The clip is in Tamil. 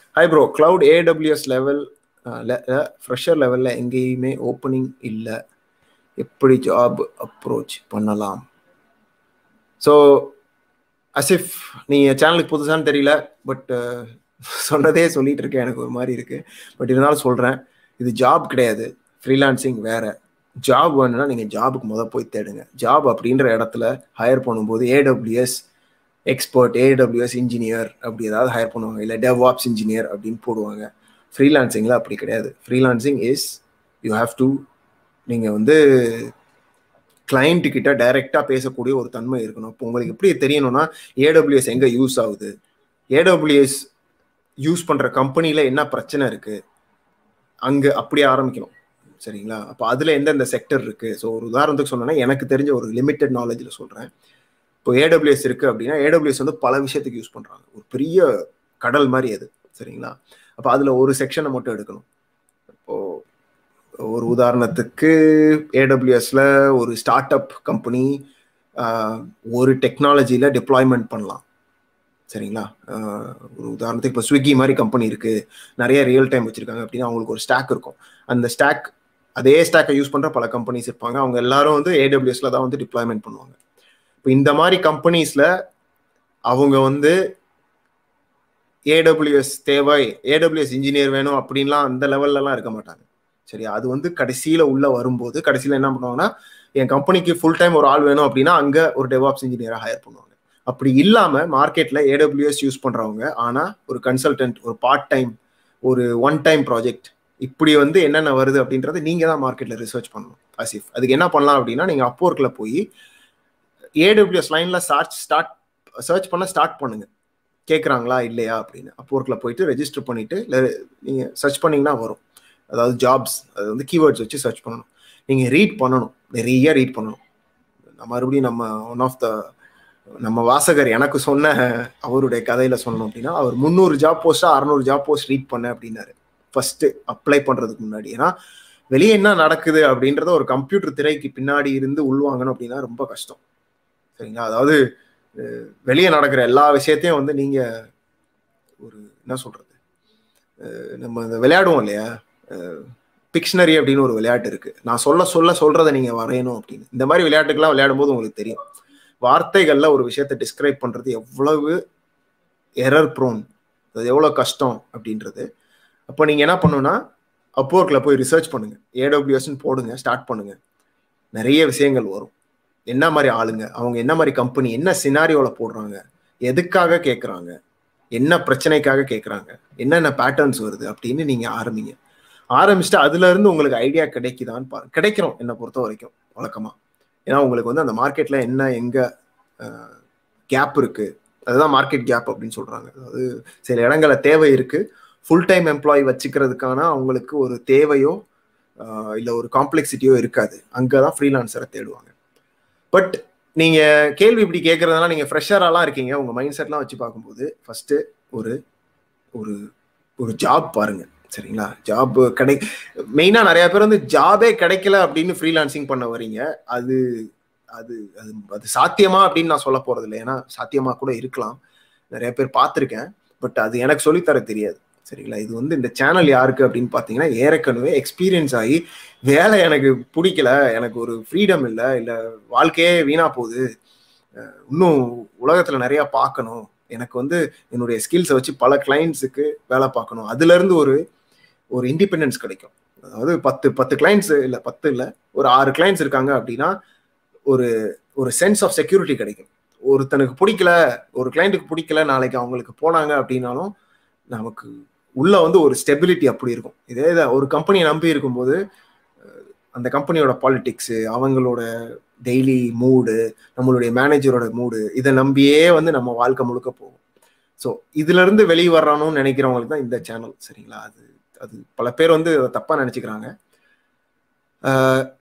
hi bro cloud AWS level fresher லெவலில் எங்கேயுமே ஓப்பனிங் இல்லை எப்படி ஜாப் அப்ரோச் பண்ணலாம் ஸோ அசிஃப் நீங்கள் சேனலுக்கு புதுசான்னு தெரியல பட் சொன்னதே சொல்லிட்டு இருக்கேன் எனக்கு ஒரு மாதிரி இருக்குது பட் இருந்தாலும் சொல்கிறேன் இது ஜாப் கிடையாது ஃப்ரீலான்சிங் வேறு ஜாப் வேணும்னா நீங்கள் ஜாபுக்கு முதல் போய் தேடுங்க ஜாப் அப்படின்ற இடத்துல ஹையர் பண்ணும்போது ஏடபிள்யூஎஸ் எக்ஸ்பர்ட் ஏடபிள்யூஎஸ் இன்ஜினியர் அப்படி ஏதாவது ஹையர் பண்ணுவாங்க இல்லை டெவாப்ஸ் இன்ஜினியர் அப்படின்னு போடுவாங்க ஃப்ரீலான்சிங்கில் அப்படி கிடையாது freelancing is you have to நீங்கள் வந்து கிளைண்ட் கிட்ட டைரெக்டாக பேசக்கூடிய ஒரு தன்மை இருக்கணும் இப்போ உங்களுக்கு எப்படி தெரியணும்னா ஏடபிள்யூஎஸ் எங்கே யூஸ் ஆகுது ஏடபிள்யூஎஸ் யூஸ் பண்ணுற கம்பெனியில் என்ன பிரச்சனை இருக்குது அங்கே அப்படியே ஆரம்பிக்கணும் சரிங்களா அப்போ அதில் எந்தெந்த செக்டர் இருக்குது ஸோ ஒரு உதாரணத்துக்கு சொன்னோன்னா எனக்கு தெரிஞ்ச ஒரு லிமிட்டட் நாலேஜில் சொல்கிறேன் இப்போ ஏடபிள்யூஎஸ் இருக்குது அப்படின்னா ஏடபிள்யூஎஸ் வந்து பல விஷயத்துக்கு யூஸ் பண்ணுறாங்க ஒரு பெரிய கடல் மாதிரி அது சரிங்களா அப்போ அதில் ஒரு செக்ஷனை மட்டும் எடுக்கணும் இப்போது ஒரு உதாரணத்துக்கு ஏடபிள்யூஎஸ்ல ஒரு ஸ்டார்ட் அப் கம்பெனி ஒரு டெக்னாலஜியில் டிப்ளாய்மெண்ட் பண்ணலாம் சரிங்களா ஒரு உதாரணத்துக்கு இப்போ ஸ்விக்கி மாதிரி கம்பெனி இருக்குது நிறைய ரியல் டைம் வச்சுருக்காங்க அப்படின்னா அவங்களுக்கு ஒரு ஸ்டாக் இருக்கும் அந்த ஸ்டாக் அதே ஸ்டாக்கை யூஸ் பண்ணுற பல கம்பெனிஸ் இருப்பாங்க அவங்க எல்லாரும் வந்து ஏடபிள்யூஎஸ்ல தான் வந்து டிப்ளாய்மெண்ட் பண்ணுவாங்க இப்போ இந்த மாதிரி கம்பெனிஸில் அவங்க வந்து ஏடபிள்யூஎஸ் தேவை ஏடபிள்யூஎஸ் இன்ஜினியர் வேணும் அப்படின்லாம் அந்த லெவல்லலாம் இருக்க மாட்டாங்க சரி அது வந்து கடைசியில் உள்ள வரும்போது கடைசியில் என்ன பண்ணுவாங்கன்னா என் கம்பெனிக்கு ஃபுல் டைம் ஒரு ஆள் வேணும் அப்படின்னா அங்கே ஒரு டெவாப்ஸ் இன்ஜினியராக ஹையர் பண்ணுவாங்க அப்படி இல்லாமல் மார்க்கெட்டில் ஏடபிள்யூஎஸ் யூஸ் பண்ணுறவங்க ஆனால் ஒரு கன்சல்டன்ட் ஒரு பார்ட் டைம் ஒரு ஒன் டைம் ப்ராஜெக்ட் இப்படி வந்து என்னென்ன வருது அப்படின்றத நீங்கள் தான் மார்க்கெட்டில் ரிசர்ச் பண்ணணும் அசிஃப் அதுக்கு என்ன பண்ணலாம் அப்படின்னா நீங்கள் அப்போர்க்கில் போய் ஏடபிள்யூஎஸ் லைனில் சர்ச் ஸ்டார்ட் சர்ச் பண்ண ஸ்டார்ட் பண்ணுங்க கேட்குறாங்களா இல்லையா அப்படின்னு அப்போர்க்கில் போயிட்டு ரெஜிஸ்டர் பண்ணிவிட்டு இல்லை நீங்கள் சர்ச் பண்ணிங்கன்னா வரும் அதாவது ஜாப்ஸ் அது வந்து கீவேர்ட்ஸ் வச்சு சர்ச் பண்ணணும் நீங்கள் ரீட் பண்ணணும் நிறைய ரீட் பண்ணணும் நம்ம மறுபடியும் நம்ம ஒன் ஆஃப் த நம்ம வாசகர் எனக்கு சொன்ன அவருடைய கதையில் சொன்னோம் அப்படின்னா அவர் முந்நூறு ஜாப் போஸ்ட்டாக அறநூறு ஜாப் போஸ்ட் ரீட் பண்ண அப்படின்னாரு ஃபர்ஸ்ட் அப்ளை பண்ணுறதுக்கு முன்னாடி ஏன்னா வெளியே என்ன நடக்குது அப்படின்றத ஒரு கம்ப்யூட்டர் திரைக்கு பின்னாடி இருந்து உள்வாங்கணும் அப்படின்னா ரொம்ப கஷ்டம் சரிங்களா அதாவது வெளியே நடக்கிற எல்லா விஷயத்தையும் வந்து நீங்கள் ஒரு என்ன சொல்கிறது நம்ம இந்த விளையாடுவோம் இல்லையா பிக்ஷனரி அப்படின்னு ஒரு விளையாட்டு இருக்கு நான் சொல்ல சொல்ல சொல்றதை நீங்க வரையணும் அப்படின்னு இந்த மாதிரி விளையாட்டுக்கெல்லாம் விளையாடும் போது உங்களுக்கு தெரியும் வார்த்தைகள்ல ஒரு விஷயத்த டிஸ்கிரைப் பண்றது எவ்வளவு எரர் ப்ரோன் அது எவ்வளவு கஷ்டம் அப்படின்றது அப்போ நீங்க என்ன பண்ணணும்னா அப்போர்க்கில் போய் ரிசர்ச் பண்ணுங்க ஏடபிள்யூஎஸ்ன்னு போடுங்க ஸ்டார்ட் பண்ணுங்க நிறைய விஷயங்கள் வரும் என்ன மாதிரி ஆளுங்க அவங்க என்ன மாதிரி கம்பெனி என்ன சினாரியோவில் போடுறாங்க எதுக்காக கேட்குறாங்க என்ன பிரச்சனைக்காக கேட்குறாங்க என்னென்ன பேட்டர்ன்ஸ் வருது அப்படின்னு நீங்கள் ஆரம்பிங்க ஆரம்பிச்சுட்டு அதுல இருந்து உங்களுக்கு ஐடியா கிடைக்குதான்னு பாருங்க கிடைக்கிறோம் என்னை பொறுத்த வரைக்கும் வழக்கமா ஏன்னா உங்களுக்கு வந்து அந்த மார்க்கெட்ல என்ன எங்க கேப் இருக்கு அதுதான் மார்க்கெட் கேப் அப்படின்னு சொல்றாங்க அதாவது சில இடங்கள தேவை இருக்கு ஃபுல் டைம் எம்ப்ளாயி வச்சுக்கிறதுக்கான அவங்களுக்கு ஒரு தேவையோ இல்லை ஒரு காம்ப்ளெக்சிட்டியோ இருக்காது அங்கே தான் ஃப்ரீலான்சரை தேடுவாங்க பட் நீங்க கேள்வி இப்படி கேட்கறதுனால நீங்க ஃப்ரெஷராலாம் இருக்கீங்க உங்க மைண்ட் செட்லாம் வச்சு பார்க்கும்போது ஃபர்ஸ்ட் ஒரு ஒரு ஒரு ஜாப் பாருங்க சரிங்களா ஜாப் கிடை மெயினாக நிறைய பேர் வந்து ஜாபே கிடைக்கல அப்படின்னு ஃப்ரீலான்சிங் பண்ண வரீங்க அது அது அது அது சாத்தியமா அப்படின்னு நான் சொல்ல போறது இல்லை ஏன்னா சாத்தியமா கூட இருக்கலாம் நிறைய பேர் பார்த்துருக்கேன் பட் அது எனக்கு சொல்லித்தர தெரியாது சரிங்களா இது வந்து இந்த சேனல் யாருக்கு அப்படின்னு பார்த்தீங்கன்னா ஏற்கனவே எக்ஸ்பீரியன்ஸ் ஆகி வேலை எனக்கு பிடிக்கல எனக்கு ஒரு ஃப்ரீடம் இல்லை இல்லை வாழ்க்கையே வீணா போகுது இன்னும் உலகத்தில் நிறையா பார்க்கணும் எனக்கு வந்து என்னுடைய ஸ்கில்ஸை வச்சு பல கிளைண்ட்ஸுக்கு வேலை பார்க்கணும் அதுலேருந்து ஒரு ஒரு இண்டிபெண்டன்ஸ் கிடைக்கும் அதாவது பத்து பத்து கிளைண்ட்ஸ் இல்லை பத்து இல்லை ஒரு ஆறு கிளைண்ட்ஸ் இருக்காங்க அப்படின்னா ஒரு ஒரு சென்ஸ் ஆஃப் செக்யூரிட்டி கிடைக்கும் ஒருத்தனுக்கு பிடிக்கல ஒரு கிளைண்ட்டுக்கு பிடிக்கல நாளைக்கு அவங்களுக்கு போனாங்க அப்படின்னாலும் நமக்கு உள்ள வந்து ஒரு ஸ்டெபிலிட்டி அப்படி இருக்கும் இதே இதை ஒரு கம்பெனியை நம்பி இருக்கும்போது அந்த கம்பெனியோட பாலிடிக்ஸு அவங்களோட டெய்லி மூடு நம்மளுடைய மேனேஜரோட மூடு இதை நம்பியே வந்து நம்ம வாழ்க்கை முழுக்க போகும் ஸோ இதுல இருந்து வெளியே வர்றானும்னு நினைக்கிறவங்களுக்கு தான் இந்த சேனல் சரிங்களா அது அது பல பேர் வந்து அதை தப்பா நினைச்சுக்கிறாங்க